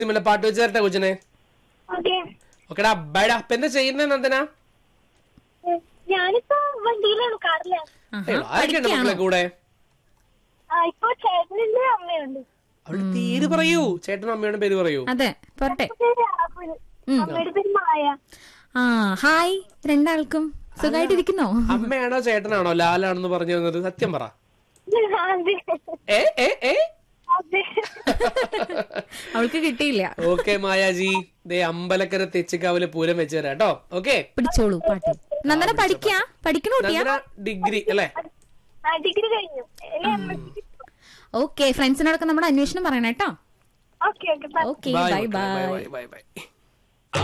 സിനിമയിലെ പാട്ട് വെച്ച് തരട്ടെ കൊച്ചിനെ ഓക്കെ ഓക്കെടാ ബൈഡാ അപ്പൊ എന്താ ചെയ്യുന്നത് നന്ദന ഞാനിപ്പോ വണ്ടിയിലാണ് കാറിലാണ് ഏയ്, ആരൊക്കെയുണ്ട് മക്കളെ കൂടെ ആ, ഇപ്പൊ ചേട്ടനുണ്ട് അമ്മയുണ്ട് അവളുടെ പേര് പറയൂ ചേട്ടനും അമ്മയുടെ പേര് പറയൂ അതെ പോട്ടെ പേര് രാഹുൽ അമ്മയുടെ പേര് മായ ആ ഹായ് രണ്ടാൾക്കും സുഖമായിട്ടിരിക്കുന്നോ അമ്മയാണോ ചേട്ടനാണോ ലാലാണെന്ന് പറഞ്ഞു തന്നത് സത്യം പറ അതെ ഏ ഏ ഏ അതെ അവൾക്ക് കിട്ടിയില്ല ഓക്കെ മായാജി ദേ അമ്പലക്കര തെച്ചിക്കാവിലെ പൂരം വെച്ച് തരാം കേട്ടോ ഓക്കെ പിടിച്ചോളൂ പാട്ട് നന്ദന പഠിക്കാ പഠിക്കണ കുട്ടിയാ നന്ദന ഡിഗ്രി അല്ലേ ആ, ഡിഗ്രി കഴിഞ്ഞു ഇനി എം എസ് സി ഓക്കെ ഫ്രണ്ട്സിനോടൊക്കെ നമ്മുടെ അന്വേഷണം പറയണം കേട്ടോ okay okay okay bye bye bye bye by